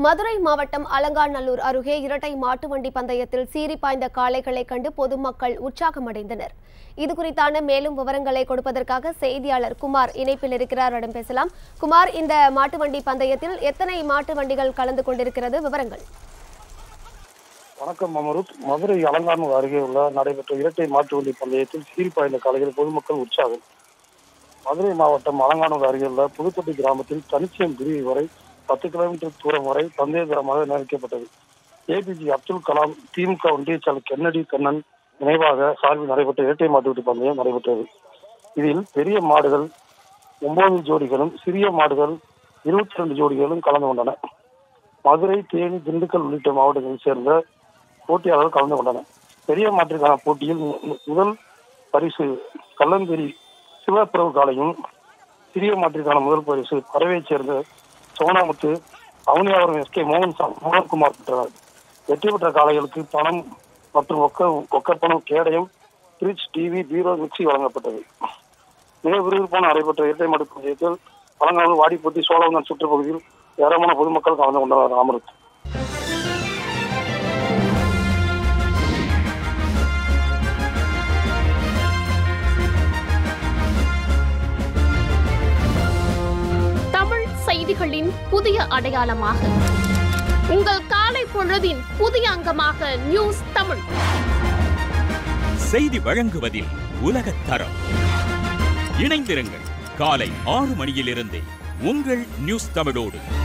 மதுரை மாவட்டம் அலங்காநல்லூர் அருகே இரட்டை மாட்டு வண்டி பந்தயத்தில் சீறி பாய்ந்த காளைகளை கண்டு பொதுமக்கள் உற்சாகமடைந்தனர் இது குறித்தான மேலும் விவரங்களை கொடுப்பதற்காக செய்தியாளர் குமார் இணைப்பில் இருக்கிறார் அவரிடம் பேசலாம் குமார் இந்த மாட்டு வண்டி பந்தயத்தில் எத்தனை மாட்டு வண்டிகள் கலந்து கொண்டிருக்கிறது விவரங்கள் வணக்கம் அமருத் மதுரை அலங்காநல்லூர் அருகே உள்ள நடைபெற்ற இரட்டை மாட்டு வண்டி பந்தயத்தில் சீர்பாய்ந்த காலையில் பொதுமக்கள் உற்சாகம் மதுரை மாவட்டம் அலங்காநல்லூர் அருகே உள்ள புதுப்பட்டி கிராமத்தில் தனிச்சியம் பிரிவு வரை பத்து கிலோமீட்டர் தூரம் வரை பந்தயகரமாக நிர்ணயிக்கப்பட்டது ஏபிஜே அப்துல் கலாம் திமுக ஒன்றிய செயலர் கென்னடி கண்ணன் நினைவாக சார்பில் நடைபெற்ற இரட்டை மாட்டு வண்டி பந்தயம் நடைபெற்றது இதில் பெரிய மாடுகள் ஒன்பது ஜோடிகளும் சிறிய மாடுகள் இருபத்தி ரெண்டு ஜோடிகளும் கலந்து கொண்டன மதுரை தேனி திண்டுக்கல் உள்ளிட்ட மாவட்டங்களைச் சேர்ந்த போட்டியாளர்கள் கலந்து கொண்டனர் பெரிய மாட்டிற்கான போட்டியில் மு- மு- முதல் பரிசு கல்லந்தெரி சிவப்பிரபு காலையும் சிறிய மாட்டிற்கான முதல் பரிசு பறவையைச் சேர்ந்த சோனாமுத்து அவனியாவரம் எஸ் கே மோகன் சா- மோகன்குமார் பெற்றனர் வெற்றி பெற்ற காளைகளுக்கு பணம் மற்றும் ஒக்க ஒக்கப்பணம் கேடயம் ஃப்ரிட்ஜ் டிவி பீரோ மிக்சி வழங்கப்பட்டது மிக விறுவிறுப்பான நடைபெற்ற இரட்டை மாட்டு பந்தயத்தில் பழங்காலம் வாடிப்பட்டி சோழவந்தன் சுற்றுப்பகுதியில் ஏராளமான பொதுமக்கள் கலந்து கொண்டனர் அமருத் தமிழ் செய்திகளின் புதிய அடையாளமாக உங்கள் காலை பொழுதின் புதிய அங்கமாக நியூஸ் தமிழ் செய்தி வழங்குவதில் உலகத் தரம் இணைந்திருங்கள் காலை ஆறு மணியிலிருந்தே உங்கள் நியூஸ் தமிழோடு